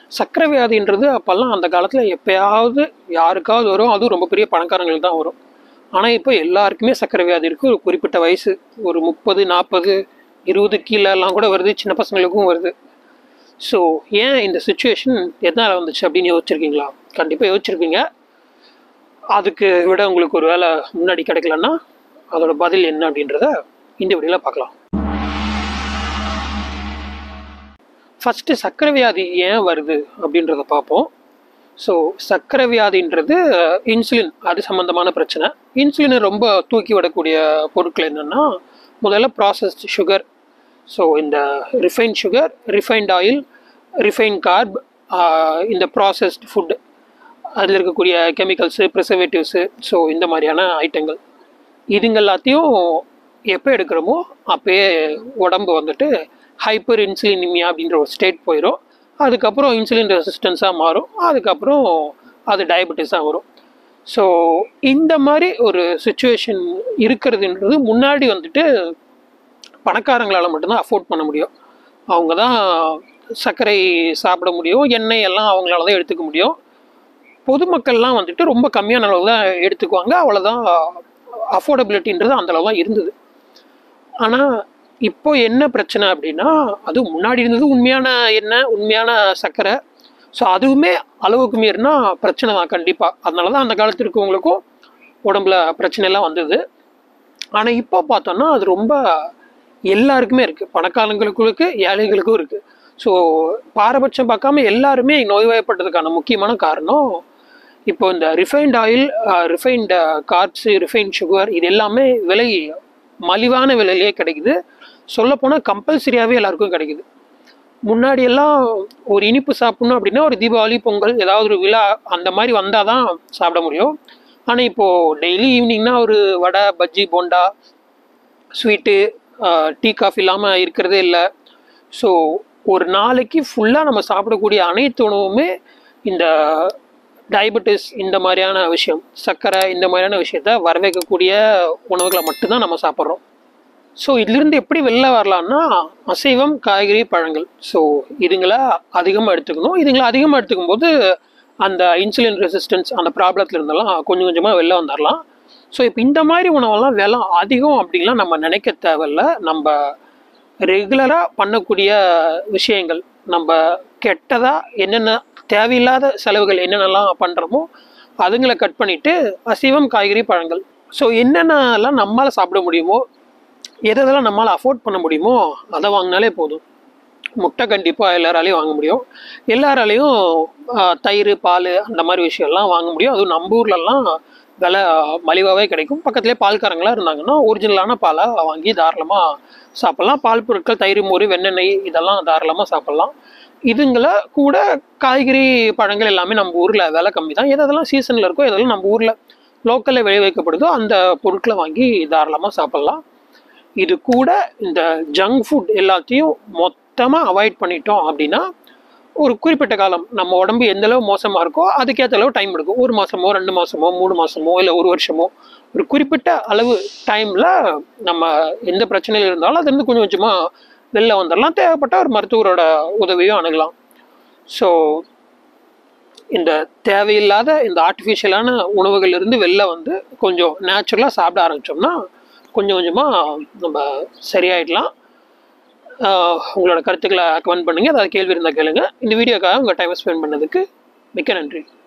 சர்க்கரை வியாதின்றது அப்போல்லாம் அந்த காலத்தில் எப்பயாவது யாருக்காவது வரும் அதுவும் ரொம்ப பெரிய பணக்காரங்களுக்கு தான் வரும் ஆனால் இப்போ எல்லாருக்குமே சர்க்கரை வியாதி இருக்குது ஒரு குறிப்பிட்ட வயசு ஒரு முப்பது நாற்பது இருபது கீழே எல்லாம் கூட வருது சின்ன பசங்களுக்கும் வருது ஸோ ஏன் இந்த சுச்சுவேஷன் எதனால் வந்துச்சு அப்படின்னு யோசிச்சிருக்கீங்களா கண்டிப்பாக யோசிச்சிருப்பீங்க அதுக்கு விட உங்களுக்கு ஒரு வேலை முன்னாடி கிடைக்கலன்னா அதோட பதில் என்ன அப்படின்றத இந்த வீடியோவில் பார்க்கலாம் ஃபஸ்ட்டு சர்க்கரை வியாதி ஏன் வருது அப்படின்றத பார்ப்போம் ஸோ சர்க்கரை வியாதின்றது இன்சுலின் அது சம்மந்தமான பிரச்சனை இன்சுலினை ரொம்ப தூக்கி விடக்கூடிய பொருட்கள் என்னென்னா முதல்ல ப்ராசஸ்ட் சுகர் ஸோ இந்த refined sugar refined oil refine carb இந்த ப்ராசஸ்ட் ஃபுட் அதில் இருக்கக்கூடிய கெமிக்கல்ஸு ப்ரிசர்வேட்டிவ்ஸு ஸோ இந்த மாதிரியான ஐட்டங்கள் இதுங்க எல்லாத்தையும் எப்போ எடுக்கிறோமோ அப்போயே உடம்பு வந்துட்டு ஹைப்பர் இன்சுலினிமியா அப்படின்ற ஒரு ஸ்டேட் போயிடும் அதுக்கப்புறம் இன்சுலின் ரெசிஸ்டன்ஸாக மாறும் அதுக்கப்புறம் அது டயபெட்டிஸாக வரும் ஸோ இந்த மாதிரி ஒரு சுச்சுவேஷன் இருக்கிறதுன்றது முன்னாடி வந்துட்டு பணக்காரங்களால் மட்டும்தான் அஃபோர்ட் பண்ண முடியும் அவங்க தான் சர்க்கரை சாப்பிட முடியும் எண்ணெய் எல்லாம் அவங்களால தான் எடுத்துக்க முடியும் பொதுமக்கள்லாம் வந்துட்டு ரொம்ப கம்மியான அளவு தான் எடுத்துக்குவாங்க அவ்வளோதான் அஃபோர்டபிலிட்டின்றது அந்த அளவு தான் இருந்தது ஆனால் இப்போ என்ன பிரச்சனை அப்படின்னா அது முன்னாடி இருந்தது உண்மையான எண்ணெய் உண்மையான சர்க்கரை ஸோ அதுவுமே அளவுக்கு மீறினா பிரச்சனை தான் கண்டிப்பாக அதனால தான் அந்த காலத்து இருக்கவங்களுக்கும் உடம்புல பிரச்சனைலாம் வந்தது ஆனால் இப்போ பார்த்தோன்னா அது ரொம்ப எல்லாருக்குமே இருக்குது பணக்காரங்களுக்கும் இருக்குது ஏழைகளுக்கும் இருக்குது ஸோ பாரபட்சம் பார்க்காம எல்லாருமே நோய்வாய்ப்பட்டதுக்கான முக்கியமான காரணம் இப்போ இந்த refined oil refined carbs refined sugar இது எல்லாமே விலை மலிவான விலையிலே கிடைக்குது சொல்லப்போனால் கம்பல்சரியாகவே எல்லாருக்கும் கிடைக்குது முன்னாடி எல்லாம் ஒரு இனிப்பு சாப்பிடணும் அப்படின்னா ஒரு தீபாவளி பொங்கல் ஏதாவது ஒரு விழா அந்த மாதிரி வந்தால் தான் சாப்பிட முடியும் ஆனால் இப்போது டெய்லி ஈவினிங்னா ஒரு vada bajji bonda sweet tea coffee இல்லாமல் இருக்கிறதே இல்லை ஸோ ஒரு நாளைக்கு ஃபுல்லாக நம்ம சாப்பிடக்கூடிய அனைத்து உணவுமே இந்த டயபெட்டிஸ் இந்த மாதிரியான விஷயம் சர்க்கரை இந்த மாதிரியான விஷயத்த வரவேற்கக்கூடிய உணவுகளை மட்டும்தான் நம்ம சாப்பிட்றோம் ஸோ இதுலேருந்து எப்படி வெளில வரலான்னா அசைவம் காய்கறி பழங்கள் ஸோ இதுங்களை அதிகமாக எடுத்துக்கணும் இதுங்களை அதிகமாக எடுத்துக்கும் போது அந்த இன்சுலின் ரெசிஸ்டன்ஸ் அந்த ப்ராப்ளத்தில் இருந்தெல்லாம் கொஞ்சம் கொஞ்சமாக வெளில வந்துடலாம் ஸோ இப்போ இந்த மாதிரி உணவெல்லாம் விலை அதிகம் அப்படின்லாம் நம்ம நினைக்க தேவையில்ல நம்ம ரெகுலராக பண்ணக்கூடிய விஷயங்கள் நம்ம கெட்டதாக என்னென்ன தேவையில்லாத செலவுகள் என்னென்னலாம் பண்ணுறோமோ அதுங்களை கட் பண்ணிவிட்டு அசைவம் காய்கறி பழங்கள் ஸோ என்னென்னலாம் நம்மளால் சாப்பிட முடியுமோ எதெல்லாம் நம்மளால் அஃபோர்ட் பண்ண முடியுமோ அதை வாங்கினாலே போதும் முட்டை கண்டிப்பாக எல்லாராலையும் வாங்க முடியும் எல்லாராலையும் தயிர் பால் அந்த மாதிரி விஷயம்லாம் வாங்க முடியும் அதுவும் நம்ம ஊர்லலாம் விலை மலிவாகவே கிடைக்கும் பக்கத்துலேயே பால்காரங்களாக இருந்தாங்கன்னா ஒரிஜினலான பாலாக வாங்கி தாராளமாக சாப்பிட்லாம் பால் பொருட்கள் தயிர் மோர் வெண்ணெய் இதெல்லாம் தாராளமாக சாப்பிட்லாம் இதுங்களை கூட காய்கறி பழங்கள் எல்லாமே நம்ம ஊரில் விலை கம்மி தான் எது எதெல்லாம் சீசனில் இருக்கோ எதெல்லாம் நம்ம ஊரில் லோக்கலில் விளைவிக்கப்படுதோ அந்த பொருட்களை வாங்கி தாராளமாக சாப்பிட்லாம் இது கூட இந்த ஜங்க் ஃபுட் எல்லாத்தையும் மொத்தமாக அவாய்ட் பண்ணிட்டோம் அப்படின்னா ஒரு குறிப்பிட்ட காலம் நம்ம உடம்பு எந்த அளவு மோசமாக இருக்கோ அதுக்கேற்ற அளவு டைம் எடுக்கும் ஒரு மாதமோ ரெண்டு மாதமோ மூணு மாதமோ இல்லை ஒரு வருஷமோ ஒரு குறிப்பிட்ட அளவு டைமில் நம்ம எந்த பிரச்சனையில் இருந்தாலும் அதுலேருந்து கொஞ்சம் கொஞ்சமாக வெளில வந்துடலாம் தேவைப்பட்ட ஒரு மருத்துவரோட உதவியும் அணுகலாம் ஸோ இந்த தேவையில்லாத இந்த ஆர்டிஃபிஷியலான உணவுகள்லேருந்து வெளில வந்து கொஞ்சம் நேச்சுரலாக சாப்பிட ஆரம்பித்தோம்னா கொஞ்சம் கொஞ்சமாக நம்ம சரியாயிடலாம் உங்களோட கருத்துக்களை கமெண்ட் பண்ணுங்கள் ஏதாவது கேள்வி இருந்தால் கேளுங்க இந்த வீடியோக்காக உங்கள் டைம் ஸ்பெண்ட் பண்ணதுக்கு மிக்க நன்றி